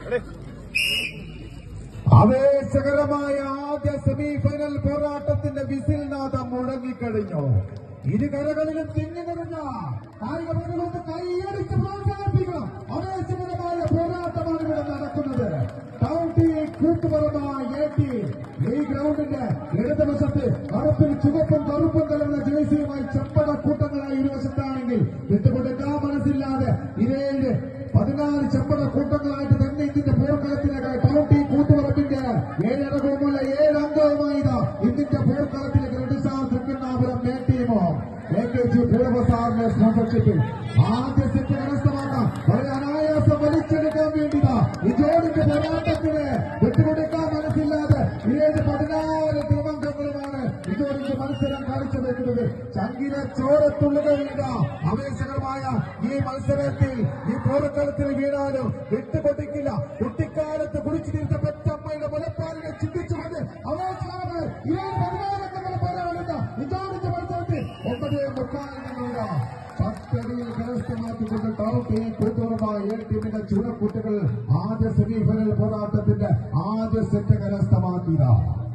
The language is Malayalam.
ആവേശകരമായ ആദ്യ സെമി ഫൈനൽ പോരാട്ടത്തിന്റെ വിസിൽ നാദം മുഴങ്ങിക്കഴിഞ്ഞു ഇരു കരകളിലും തിങ്ങി നിറഞ്ഞ കായിക പ്രതികളോട് കൈയടിച്ച് പ്രോത്സാഹിപ്പിക്കണം ആവേശകരമായ പോരാട്ടമാണ് ഇവിടെ നടക്കുന്നത് കൗണ്ടി കൂട്ടുപറമ്പ എ ടി ഈ ഗ്രൗണ്ടിന്റെ ഇടതുവശത്ത് കറുപ്പിൽ ചുവപ്പും കറുപ്പും കലർന്ന ജേഴ്സിയുമായി ചെമ്പട കൂട്ടങ്ങളായി ഇരുവശത്താണെങ്കിൽ വിട്ടുകൊടുക്കാൻ മനസ്സില്ലാതെ ഇരേഴ് പതിനാല് ചെമ്പട കൂട്ടങ്ങളായിട്ട് തന്നെ ഇതിന്റെ പോർക്കളത്തിലേക്ക് കൗണ്ടി കൂട്ടുപറമ്പിന്റെ ഏഴരകവുമുള്ള ഏഴ് അംഗവുമായി ഇതാ ഇതിന്റെ പോർക്കളത്തിലേക്ക് റെഡിസാർ തൃക്കണ്ണാപുരം എ ടീമോ എ കെ ജി പൂർവ്വസാറിന്റെ സ്പോൺസർഷിപ്പിൽ ആദ്യ സെറ്റ് കരസ്ഥമാക്കാം വളരെ അനായാസം വലിച്ചെടുക്കാൻ വേണ്ടിതാ ഈ ജോഡിന്റെ പോരാട്ടത്തിന് വിട്ടുകൊടുക്കാൻ മനസ്സില്ലാതെ ഏഴ് പതിനാല് ടീമംഗങ്ങളുമാണ് ഇതോടിന്റെ മത്സരം കാഴ്ചവെക്കുന്നത് ചങ്കിലെ ചോരത്തുള്ളുകൾ വീണ ആവേശകരമായ ഈ മത്സരത്തിൽ ഈ പോർക്കളത്തിൽ വീണാലും വിട്ടുകൊടുക്കില്ല കുട്ടിക്കാലത്ത് കുടിച്ചു തീർത്ത പെറ്റമ്മയുടെ മുലപ്പാലിനെ ചിന്തിച്ചുകൊണ്ട് അവസാനം ഏഴ് പതിനാലംഗങ്ങൾ പോരാടുന്ന ഇതോടിന്റെ മത്സരത്തിൽ ഒമ്പത് മുക്കാലിനുള്ള പത്തടിയിൽ കരസ്ഥമാക്കിക്കൊണ്ട് ടൗട്ടി കൂത്തുറമ്പ എ ടീമിന്റെ ചുണക്കുട്ടികൾ ആദ്യ സെമിഫൈനൽ പോരാട്ടത്തിന്റെ ആദ്യ സെറ്റ് കരസ്ഥമാക്കിയതാണ്